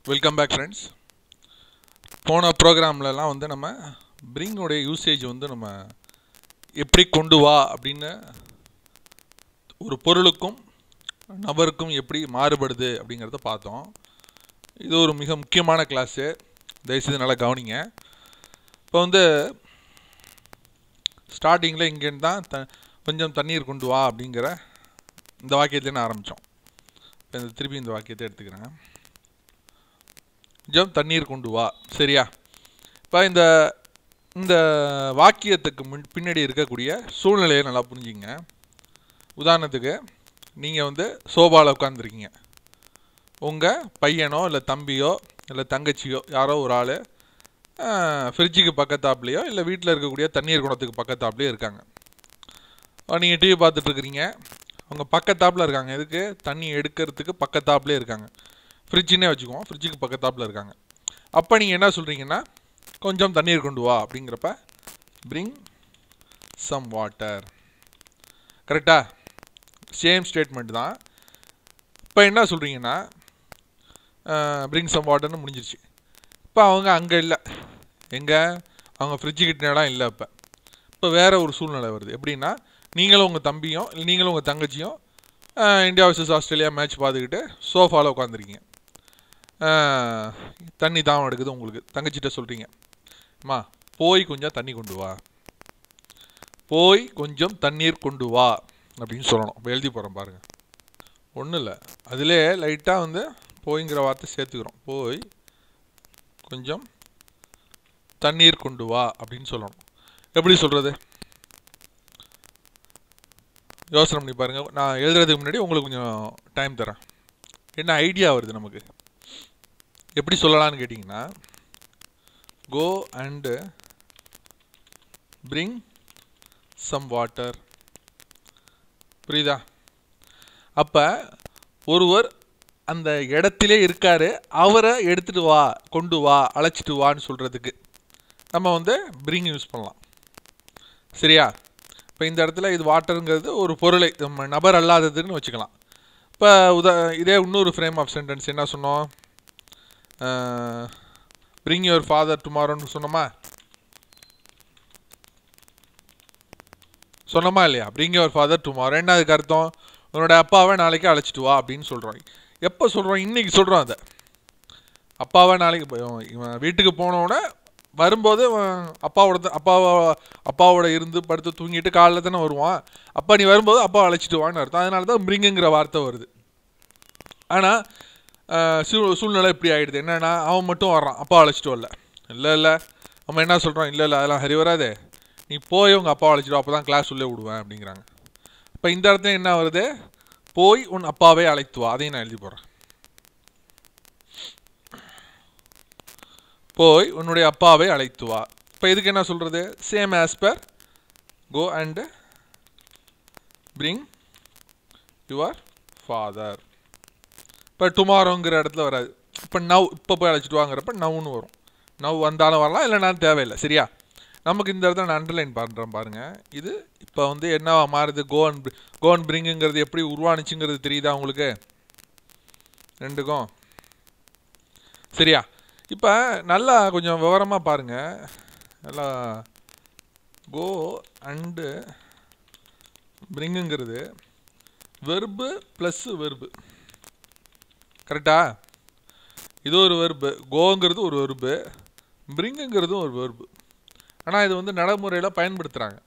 welcome back friends போன ப்ரோக்ராம்லலாம் வந்து நம்ம பிரிங்கோடைய யூசேஜ் வந்து நம்ம எப்படி கொண்டு வா அப்படின்னு ஒரு பொருளுக்கும் நபருக்கும் எப்படி மாறுபடுது அப்படிங்கிறத பார்த்தோம் இது ஒரு மிக முக்கியமான கிளாஸு தயவுசெய்து நல்லா கவனிங்க இப்போ வந்து ஸ்டார்டிங்கில் இங்கேருந்து தான் த கொஞ்சம் தண்ணீர் கொண்டு வா அப்படிங்கிற இந்த வாக்கியத்துலேருந்து ஆரம்பித்தோம் இப்போ இந்த திருப்பி இந்த வாக்கியத்தை எடுத்துக்கிறேன் கொஞ்சம் தண்ணீர் கொண்டு வா சரியா இப்போ இந்த இந்த வாக்கியத்துக்கு முன் பின்னாடி இருக்கக்கூடிய சூழ்நிலையை நல்லா புரிஞ்சுங்க உதாரணத்துக்கு நீங்கள் வந்து சோபாவில் உட்காந்துருக்கீங்க உங்கள் பையனோ இல்லை தம்பியோ இல்லை தங்கச்சியோ யாரோ ஒரு ஆள் ஃப்ரிட்ஜுக்கு பக்கத்தாப்புலையோ இல்லை வீட்டில் இருக்கக்கூடிய தண்ணீர் குணத்துக்கு பக்கத்தாப்புலையோ இருக்காங்க நீங்கள் டிவி பார்த்துட்ருக்குறீங்க அவங்க பக்கத்தாப்பில் இருக்காங்க எதுக்கு தண்ணி எடுக்கிறதுக்கு பக்கத்தாப்புலேயே இருக்காங்க ஃப்ரிட்ஜுன்னே வச்சுக்குவோம் ஃப்ரிட்ஜுக்கு பக்கத்தாப்பில் இருக்காங்க அப்போ நீங்கள் என்ன சொல்கிறீங்கன்னா கொஞ்சம் தண்ணீர் கொண்டு வா அப்படிங்கிறப்ப பிரிங் சம் வாட்டர் கரெக்டா சேம் ஸ்டேட்மெண்ட் தான் இப்போ என்ன சொல்கிறீங்கன்னா பிரிங் சம் வாட்டர்னு முடிஞ்சிருச்சு இப்போ அவங்க அங்கே இல்லை எங்கே அவங்க ஃப்ரிட்ஜு கிட்டலாம் இல்லை இப்போ இப்போ வேறு ஒரு சூழ்நிலை வருது எப்படின்னா நீங்களும் உங்கள் தம்பியும் இல்லை நீங்களும் உங்கள் தங்கச்சியும் இந்தியா வர்சஸ் ஆஸ்திரேலியா மேட்ச் பார்த்துக்கிட்டு சோஃபாவில் உட்காந்துருக்கீங்க தண்ணி தாவம் எடுக்குது உங்களுக்கு தங்கச்சிட்ட சொல்கிறீங்க அம்மா போய் கொஞ்சம் தண்ணி கொண்டு வா போய் கொஞ்சம் தண்ணீர் கொண்டு வா அப்படின்னு சொல்லணும் இப்போ எழுதி போகிறோம் பாருங்கள் ஒன்றும் இல்லை அதிலே லைட்டாக வந்து போய்ங்கிற வார்த்தை சேர்த்துக்கிறோம் போய் கொஞ்சம் தண்ணீர் கொண்டு வா அப்படின்னு சொல்லணும் எப்படி சொல்கிறது யோசனை பண்ணி பாருங்கள் நான் எழுதுறதுக்கு முன்னாடி உங்களுக்கு கொஞ்சம் டைம் தரேன் என்ன ஐடியா வருது நமக்கு எப்படி சொல்லலாம்னு கேட்டிங்கன்னா go and bring some water புரியுதா அப்போ ஒருவர் அந்த இடத்திலே இருக்கார் அவரை எடுத்துகிட்டு வா கொண்டு வா அழைச்சிட்டு வான்னு சொல்கிறதுக்கு நம்ம வந்து பிரிங் யூஸ் பண்ணலாம் சரியா இப்போ இந்த இடத்துல இது வாட்டருங்கிறது ஒரு பொருளை நம்ம நபர் அல்லாததுன்னு வச்சுக்கலாம் இப்போ உதா இதே இன்னொரு ஃப்ரேம் ஆஃப் சென்டென்ஸ் என்ன சொன்னோம் பிரிங் யுவர் ஃபாதர் டுமாரோன்னு சொன்னோமா சொன்னோமா இல்லையா பிரிங் யுவர் ஃபாதர் டுமாரோ என்ன அதுக்கு அர்த்தம் உன்னோட அப்பாவை நாளைக்கு அழைச்சிட்டு வா அப்படின்னு சொல்கிறோம் எப்போ சொல்கிறோம் இன்றைக்கி சொல்கிறோம் அதை அப்பாவை நாளைக்கு இவன் வீட்டுக்கு போனோடனே வரும்போது அப்பாவோட அப்பாவை அப்பாவோட இருந்து படுத்து தூங்கிட்டு காலைல தானே வருவான் அப்பா நீ வரும்போது அப்பா அழைச்சிட்டு வான்னு அர்த்தம் அதனால தான் பிரிங்குங்கிற வார்த்தை வருது ஆனால் சூ சூழ்நிலை இப்படி ஆகிடுது என்னென்னா அவன் மட்டும் வர்றான் அப்பா அழைச்சிட்டு வரல இல்லை இல்லை நம்ம என்ன சொல்கிறோம் இல்லை இல்லை அதெல்லாம் சரி வராதே நீ போய் உங்கள் அப்பா அழைச்சிட்டு அப்போ தான் கிளாஸ் உள்ளே விடுவேன் அப்படிங்கிறாங்க இப்போ இந்த இடத்துல என்ன வருது போய் உன் அப்பாவே அழைத்து வா அதையும் நான் எழுதி போகிறேன் போய் உன்னுடைய அப்பாவை அழைத்து வா இப்போ இதுக்கு என்ன சொல்கிறது same as per go and bring your father இப்போ டுமாரோங்கிற இடத்துல வராது இப்போ நவ் இப்போ போய் அழைச்சிட்டு வாங்குறப்ப நவ்னு வரும் நவ் வந்தாலும் வரலாம் இல்லைனா தேவையில்லை சரியா நமக்கு இந்த இடத்துல நான் அண்டர்லைன் பண்ணுறேன் பாருங்கள் இது இப்போ வந்து என்ன மாறுது கோ அண்ட் கோ அண்ட் பிரிங்குங்கிறது எப்படி உருவானுச்சுங்கிறது தெரியுதா உங்களுக்கு ரெண்டுக்கும் சரியா இப்போ நல்லா கொஞ்சம் விவரமாக பாருங்கள் நல்லா கோ அண்டு பிரிங்குங்கிறது வெர்பு ப்ளஸ்ஸு வெர்பு கரெக்டா இது ஒரு வெர்பு கோங்கிறது ஒரு வெர்பு பிரிங்குங்கிறதும் ஒரு வெர்பு ஆனால் இது வந்து நடைமுறையில் பயன்படுத்துகிறாங்க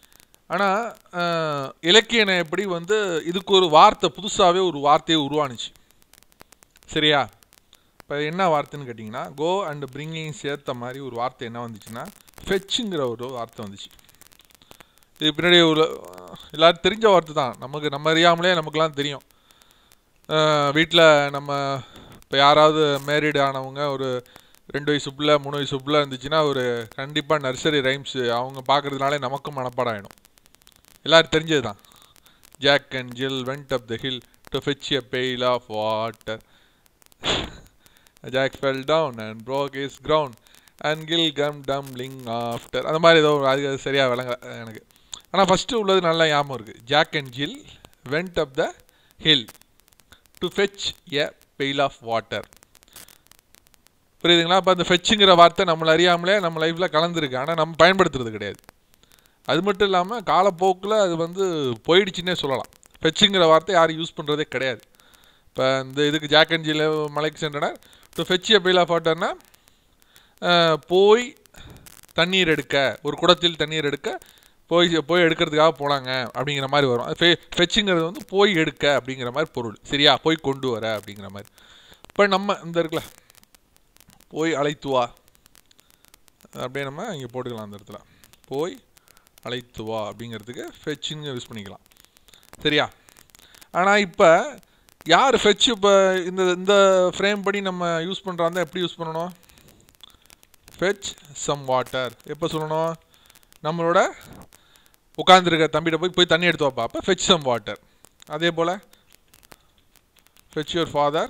ஆனால் இலக்கியனை எப்படி வந்து இதுக்கு ஒரு வார்த்தை புதுசாகவே ஒரு வார்த்தையை உருவானுச்சு சரியா இப்போ என்ன வார்த்தைன்னு கேட்டிங்கன்னா கோ அண்ட் பிரிங்கிங் சேர்த்த மாதிரி ஒரு வார்த்தை என்ன வந்துச்சுன்னா ஃபெச்சுங்கிற ஒரு வார்த்தை வந்துச்சு இது பின்னாடி ஒரு எல்லோரும் தெரிஞ்ச வார்த்தை தான் நமக்கு நம்ம அறியாமலே நமக்குலாம் தெரியும் வீட்டில் நம்ம இப்போ யாராவது மேரீடு ஆனவங்க ஒரு ரெண்டு வயசு பிள்ளை மூணு வயசு பிள்ளை இருந்துச்சுன்னா ஒரு கண்டிப்பாக நர்சரி ரைம்ஸு அவங்க பார்க்குறதுனாலே நமக்கும் மனப்பாடம் ஆகிடும் எல்லோரும் தெரிஞ்சது தான் Jack and Jill went up the hill to fetch a pail of water Jack fell down and broke his ground and Jill came tumbling after அந்த மாதிரி ஏதோ அது சரியாக விளங்க எனக்கு ஆனால் ஃபஸ்ட்டு உள்ளது நல்லா ஞாபகம் இருக்குது Jack and Jill went up the hill to fetch a pail of water புரியுதுங்களா அப்போ அந்த ஃபெச்சுங்கிற வார்த்தை நம்மளை அறியாமலே நம்ம லைஃப்பில் கலந்துருக்கு ஆனால் நம்ம பயன்படுத்துறது கிடையாது அது மட்டும் இல்லாமல் காலப்போக்கில் அது வந்து போயிடுச்சுன்னே சொல்லலாம் ஃபெச்சுங்கிற வார்த்தை யாரும் யூஸ் பண்ணுறதே கிடையாது இப்போ இந்த இதுக்கு ஜாக் அண்ட் ஜில் மலைக்கு சென்றனர் to fetch a pail of வாட்டர்னா போய் தண்ணீர் எடுக்க ஒரு குடத்தில் தண்ணீர் எடுக்க போய் போய் எடுக்கிறதுக்காக போனாங்க அப்படிங்கிற மாதிரி வரும் ஃபெ ஃபெச்சுங்கிறது வந்து போய் எடுக்க அப்படிங்கிற மாதிரி பொருள் சரியா போய் கொண்டு வர அப்படிங்கிற மாதிரி இப்போ நம்ம இந்த இருக்குல்ல போய் அழைத்து வா அப்படியே நம்ம இங்கே போட்டுக்கலாம் அந்த இடத்துல போய் அழைத்து வா அப்படிங்கிறதுக்கு ஃபெச்சுன்னு யூஸ் பண்ணிக்கலாம் சரியா ஆனால் இப்போ யார் ஃபெச் இப்போ இந்த இந்த ஃப்ரேம் படி நம்ம யூஸ் பண்ணுறாந்தா எப்படி யூஸ் பண்ணணும் ஃபெச் சம் வாட்டர் எப்போ சொல்லணும் நம்மளோட உட்காந்துருக்க தம்பிகிட்ட போய் போய் தண்ணி எடுத்து வைப்பா அப்போ ஃபெச் சம் வாட்டர் அதே போல் ஃபெச் யுவர் ஃபாதர்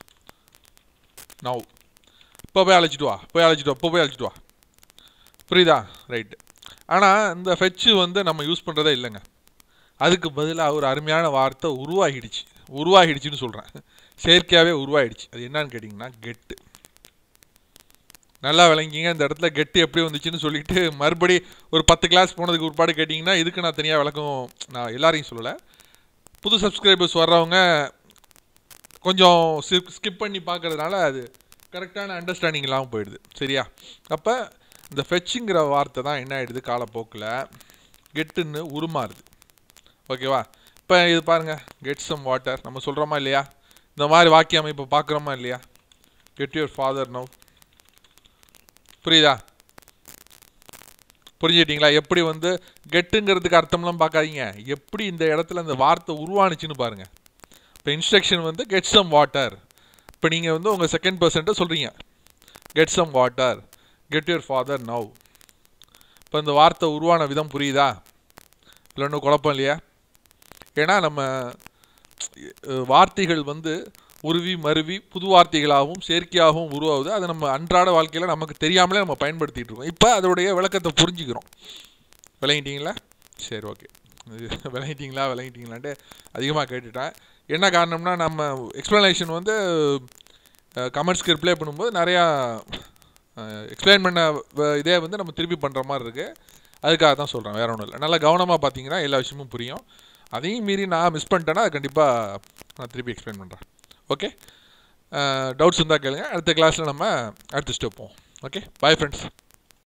நவ் இப்போ போய் அழைச்சிட்டு வா போய் அழைச்சிட்டு வா இப்போ போய் அழைச்சிட்டு வா புரியுதா ரைட்டு ஆனால் இந்த ஃபெச்சு வந்து நம்ம யூஸ் பண்ணுறதே இல்லைங்க அதுக்கு பதிலாக ஒரு அருமையான வார்த்தை உருவாகிடுச்சு உருவாகிடுச்சுன்னு சொல்கிறேன் செயற்கையாகவே உருவாகிடுச்சு அது என்னன்னு கேட்டிங்கன்னா கெட்டு நல்லா விளங்கிங்க இந்த இடத்துல கெட்டு எப்படி வந்துச்சுன்னு சொல்லிட்டு மறுபடி ஒரு பத்து கிளாஸ் போனதுக்கு ஒருபாடு கேட்டிங்கன்னா இதுக்கு நான் தனியாக விளக்கம் நான் எல்லாரையும் சொல்லலை புது சப்ஸ்கிரைபர்ஸ் வர்றவங்க கொஞ்சம் ஸ்கிப் பண்ணி பார்க்கறதுனால அது கரெக்டான அண்டர்ஸ்டாண்டிங் இல்லாமல் போயிடுது சரியா அப்போ இந்த ஃபெச்சுங்கிற வார்த்தை தான் என்ன ஆகிடுது காலப்போக்கில் கெட்டுன்னு உருமாறுது ஓகேவா இப்போ இது பாருங்கள் கெட் சம் வாட்டர் நம்ம சொல்கிறோமா இல்லையா இந்த மாதிரி வாக்கிய அமைப்பு பார்க்குறோமா இல்லையா கெட் யுவர் ஃபாதர் நவ் புரியுதா புரிஞ்சுக்கிட்டீங்களா எப்படி வந்து கெட்டுங்கிறதுக்கு அர்த்தம்லாம் பார்க்காதீங்க எப்படி இந்த இடத்துல இந்த வார்த்தை உருவானுச்சுன்னு பாருங்கள் இப்போ இன்ஸ்ட்ரக்ஷன் வந்து கெட் சம் வாட்டர் இப்போ நீங்கள் வந்து உங்கள் செகண்ட் பர்சன்ட்டை சொல்கிறீங்க get some water get your father now இப்போ இந்த வார்த்தை உருவான விதம் புரியுதா இல்லை ஒன்றும் குழப்பம் இல்லையா ஏன்னா நம்ம அஹ், வார்த்தைகள் வந்து உருவி மருவி புது வார்த்தைகளாகவும் செயற்கையாகவும் உருவாகுது அதை நம்ம அன்றாட வாழ்க்கையில் நமக்கு தெரியாமலே நம்ம பயன்படுத்திட்டு இருக்கோம் இப்போ அதோடைய விளக்கத்தை புரிஞ்சுக்கிறோம் விளங்கிட்டீங்களா சரி ஓகே விளங்கிட்டீங்களா விளங்கிட்டீங்களான்ட்டு அதிகமாக கேட்டுட்டேன் என்ன காரணம்னா நம்ம எக்ஸ்ப்ளனேஷன் வந்து கமெண்ட்ஸ்க்கு ரிப்ளை பண்ணும்போது நிறையா எக்ஸ்பிளைன் பண்ண வ- இதே வந்து நம்ம திருப்பி பண்ணுற மாதிரி இருக்குது அதுக்காக தான் சொல்கிறேன் வேற ஒன்றும் இல்லை நல்லா கவனமாக பார்த்தீங்கன்னா எல்லா விஷயமும் புரியும் அதையும் மீறி நான் மிஸ் பண்ணிட்டேன்னா அது கண்டிப்பாக நான் திருப்பி எக்ஸ்பிளைன் பண்ணுறேன் ஓகே டவுட்ஸ் இருந்தால் கேளுங்க அடுத்த கிளாஸில் நம்ம அடுத்த ஸ்டெப் போவோம் ஓகே பாய் ஃப்ரெண்ட்ஸ்